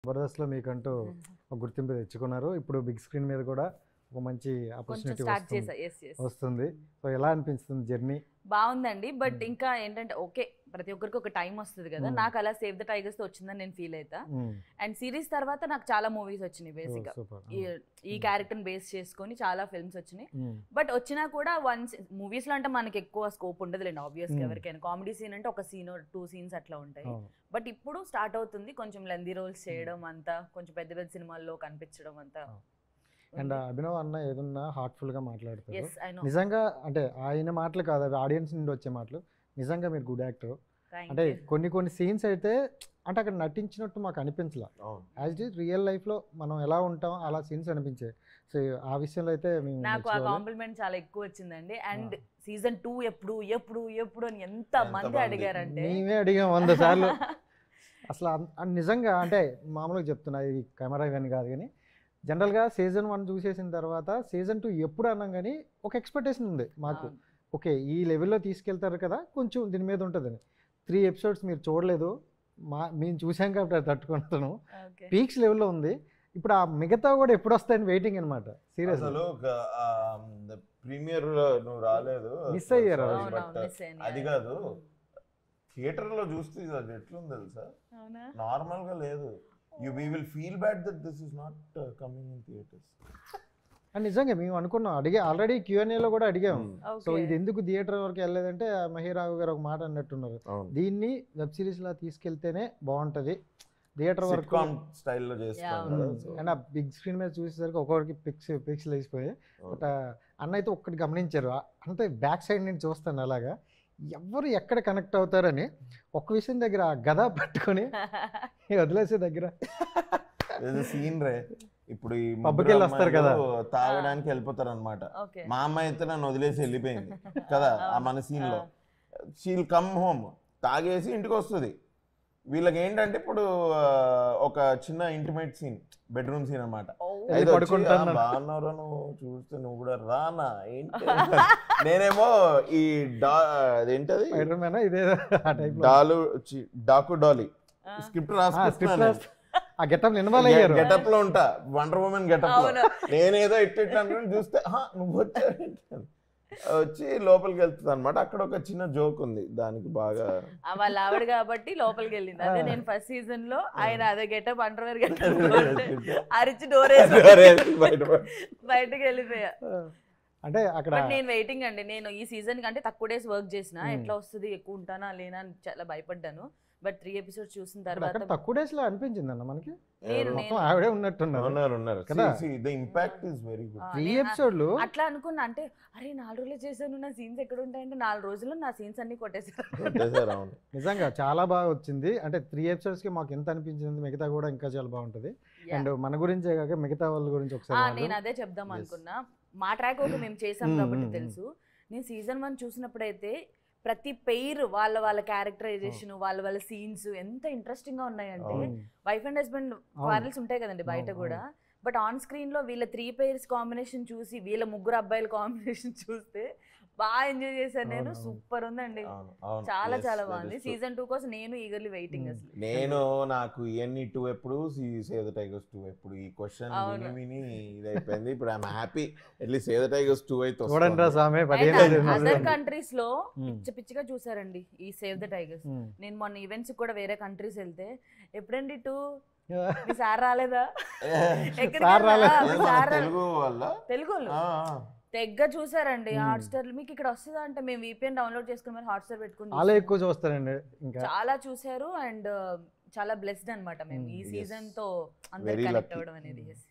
జబర్దస్త్లో మీకంటూ ఒక గుర్తింపు తెచ్చుకున్నారు ఇప్పుడు బిగ్ స్క్రీన్ మీద కూడా ఒక మంచి కొంచెం ఆపర్చునిటీ స్టార్ట్ వస్తుంది చేసా ఎస్ ఎస్ వస్తుంది సో ఎలా అనిపిస్తుంది జర్నీ బాగుందండి బట్ Hmm. ఇంకా ఏంటంటే ఓకే ప్రతి ఒక్కరికి ఒక టైం వస్తుంది కదా Hmm. నాకు అలా సేవ్ ద టైగర్స్ తో వచ్చిందని నేను ఫీల్ అవుతా అండ్ సిరీస్ తర్వాత నాకు చాలా మూవీస్ వచ్చినాయి బేసిక్ గా సూపర్ ఈ ఈ క్యారెక్టర్ బేస్ చేసుకొని చాలా ఫిల్మ్స్ వచ్చినాయి బట్ వచ్చినా కూడా వన్ మూవీస్ లో అంటే మనకి ఎక్కువ స్కోప్ ఉండదులేండి ఆబ్వియస్ Hmm. ఎవరికైనా కామెడీ సీన్ అంటే ఒక సీన్ టూ సీన్స్ అట్లా ఉంటాయి బట్ ఇప్పుడు స్టార్ట్ అవుతుంది కొంచెం లెందీ రోల్స్ చేయడం అంతా కొంచెం పెద్ద పెద్ద సినిమాల్లో కనిపించడం అంతా అండ్ అభినవ్ అన్న ఏదన్నా హార్ట్ఫుల్ గా మాట్లాడతారు ఎస్ ఐ నో నిజంగా అంటే ఆయన మాటలు కాదు అవి ఆడియన్స్ నుండి వచ్చే మాటలు నిజంగా మీరు గుడ్ యాక్టర్ అంటే కొన్ని కొన్ని సీన్స్ అయితే అంటే అక్కడ నటించినట్టు మాకు అనిపించలా అవును యాజ్ ఇట్ రియల్ లైఫ్లో మనం ఎలా ఉంటాం అలా సీన్స్ అనిపించాయి సో ఆ విషయంలో అయితే మేము నాకు ఆ మెచ్చుకోవాలి. కాంప్లిమెంట్ చాలా ఎక్కువ వచ్చిందండి అండ్ సీజన్ టూ ఎప్పుడు ఎప్పుడు ఎప్పుడు అని ఎంత ఎంత మంది మంది. అడిగారంటే మేమే అడిగాం వంద సార్లు అసలు అన్- అన్ నిజంగా అంటే మామూలుగా చెప్తున్నా ఇది కెమెరా ఇవన్నీ కాదు కానీ జనరల్గా సీజన్ వన్ చూసేసిన తర్వాత సీజన్ టూ ఎప్పుడు అన్నాం కానీ ఒక ఎక్స్పెక్టేషన్ ఉంది మాకు అవును. ఓకే ఈ లెవెల్లో తీసుకెళ్తారు కదా కొంచెం దీని మీద ఉంటుందని త్రీ ఎపిసోడ్స్ మీరు చూడలేదు మా మేము చూసాం కాబట్టి అది తట్టుకుంటున్నాం Okay. పీక్స్ లెవెల్లో ఉంది ఇప్పుడు ఆ మిగతా కూడా ఎప్పుడు వస్తాయని వెయిటింగ్ అనమాట సీరియస్ అసలు ప్రీమియర్ నువ్వు రాలేదు Miss అయ్యారు Sorry, అవును, అవును, but, miss అయ్యాను. అది కాదు థియేటర్ లో చూస్తే ఇది అది ఎట్లుంది తెలుసా అవునా నార్మల్ గా లేదు you we will feel bad that this is not coming in theatres and నిజంగా మేము అనుకున్నాం అడిగే ఆల్రెడీ క్యూఎన్ఏలో కూడా అడిగాము సో Okay. ఇది ఎందుకు థియేటర్ వరకు వెళ్ళలేదంటే ఆ మహిరావు గారు ఒక మాట అన్నట్టున్నారు అవును దీన్ని వెబ్ సిరీస్ లా తీసుకెళ్తేనే బాగుంటది థియేటర్ వరకు సిట్కామ్ స్టైల్లో చేస్తాం Yeah. కదా so- అండ్ ఆ బిగ్ స్క్రీన్ మీద చూసేసరికి ఒక్కొక్కరికి పిక్స్ పిక్స్ లేచిపోయాయి బట్ అన్న అయితే ఒక్కటి గమనించారు ఆ- అంటే బ్యాక్ సైడ్ నుంచి చూస్తాను అలాగా ఎవరు ఎక్కడ కనెక్ట్ అవుతారని ఒక్క విషయం దగ్గర ఆ గద పట్టుకొని వదిలేసే దగ్గర సీన్ రే ఇప్పుడు ఈ Pub కి ముగ్గురు వెళ్ళి వస్తారు కదా. అమ్మాయిలు తాగడానికి వెళ్ళిపోతారు అనమాట ఓకే మా అమ్మాయి అయితే నన్ను వదిలేసి వెళ్ళిపోయింది కదా ఆ మన సీన్ లో షీల్ కమ్ హోమ్ తాగేసి ఇంటికి వస్తుంది వీళ్ళకి ఏంటంటే ఇప్పుడు ఆ, ఒక చిన్న ఇంటిమేట్ సీన్ బెడ్రూమ్ సీన్ అనమాట వెళ్ళి అయితే వచ్చి, పడుకుంటాను. "ఆ, బాగున్నారా నువ్వు చూస్తే నువ్వు కూడా రానా ఏంటి నేనేమో ఈ డా అదేంటది స్పైడర్ మ్యాన్ ఇదే ఆ టైప్ డాలు చి- డాకు డాలీ స్క్రిప్ట్ రాసుకుంటున్నాను ఆ గెటప్ ఇన్వాల్వ్ అయ్యారు గెటప్ లో ఉంటా వండర్ ఉమెన్ గెటప్ లో అవును. నేనేదో ఇట్టు ఇట్టు అనుకుని చూస్తే "ఆహా, నువ్వు వచ్చావు వచ్చి లోపలికి వెళ్తుంది అనమాట అక్కడ ఒక చిన్న జోక్ ఉంది దానికి బాగా ఆ వాళ్ళ ఆవిడ కాబట్టి లోపలికి వెళ్ళింది అదే ఆ. నేను ఫస్ట్ సీజన్ లో ఆయన అదే గెటప్ అండర్వేర్ గెటప్ Underwear అరిచి డోర్ వేసి బయట- బయటకు వెళ్ళిపోయా అంటే అక్కడ బట్ నేను వెయిటింగ్ అండి నేను ఈ సీజన్ కంటే తక్కువ డేస్ వర్క్ చేసిన Hmm. ఎట్లా వస్తుంది ఎక్కువ ఉంటానా లేనా అని చాలా భయపడ్డాను బట్ త్రీ ఎపిసోడ్స్ చూసిన అక్కడ తర్వాత అక్కడ తక్కువ డేస్ లో అనిపించింది అన్న మనకి నేను- మొత్తం ఆవిడే ఉన్నట్టున్నారు ఉన్నారు ఉన్నారు కదా? The impact is very good ఆ, త్రీ నేను ఎపిసోడ్లు అట్లా అనుకున్నా అంటే అరే నాలుగు రోజులు చేశాను నా సీన్స్ ఎక్కడ ఉంటాయంటే నాలుగు రోజుల్లో నా సీన్స్ అన్ని కొట్టేసారు కొట్టేశారు అవును నిజంగా చాలా బాగా వచ్చింది అంటే త్రీ ఎపిసోడ్స్ కి మాకు ఎంత అనిపించింది మిగతా కూడా ఇంకా చాలా బాగుంటుంది Yeah. అండ్ మన గురించే కాక మిగతా వాళ్ళ గురించి ఒకసారి ఆ, వాళ్ళు- నేను అదే చెప్దాం Yes. అనుకున్నా మా ట్రాక్ ఒక మేము చేసాం Mm, కాబట్టి mm, mm. తెలుసు నేను సీజన్ వన్ చూసినప్పుడైతే ప్రతి పెయిర్ వాళ్ళ వాళ్ళ క్యారెక్టరైజేషన్ వాళ్ళ వాళ్ళ సీన్స్ ఎంత ఇంట్రెస్టింగ్ గా ఉన్నాయంటే అవును. వైఫ్ అండ్ హస్బెండ్ అవును. క్వారల్స్ ఉంటాయి కదండి బయట అవును, కూడా బట్ ఆన్ స్క్రీన్ లో వీళ్ళ త్రీ పెయిర్స్ కాంబినేషన్ చూసి వీళ్ళ ముగ్గురు అబ్బాయిల కాంబినేషన్ చూస్తే బాగా ఎంజాయ్ చేశాను నేను అవును, అవును. సూపర్ ఉందండి అవును, అవును. చాలా Yes, చాలా that బాగుంది is true. సీజన్ టూ కోసం నేను ఈగర్లీ వెయిటింగ్ Mm. అసలు నేను నాకు ఇవన్నీ టూ ఎప్పుడు సేవ్ ద టైగర్స్ టూ ఎప్పుడు ఈ క్వశ్చన్ అవును. విని విని ఇది అయిపోయింది ఇప్పుడు I'm happy at least save the tigers too అయితే చూడండి రా వస్తుంది. స్వామి పదిహేను అదర్ రోజులు కంట్రీస్ లో Mm. పిచ్చి పిచ్చిగా చూసారండి ఈ సేవ్ ద టైగర్స్ ఉమ్. నేను మొన్న ఈవెంట్స్ కూడా వేరే కంట్రీస్ వెళ్తే ఎప్పుడండి టూ మీ సార్ రాలేదా ఎక్కడికి సార్ వెళ్ళా? రాలేదా? మీ ఏం మన సార్ రా- తెలుగు వల్ల తెలుగు వాళ్ళు. ఆ, ఆ. తెగ్గ చూసారండి Hmm. హాట్స్టార్ మీకు ఇక్కడ వస్తుందా అంటే మేము వీపీఎన్ డౌన్లోడ్ చేసుకుని మరి హాట్స్టార్ పెట్టుకుని చాలా చూసాం. ఎక్కువ చూస్తారండి ఇంకా చాలా చూసారు అండ్ చాలా బ్లెస్డ్ అన్నమాట మేము ఈ Hmm, సీజన్ yes. తో అందరు Very కనెక్ట్ lucky. అవ్వడం అనేది yes.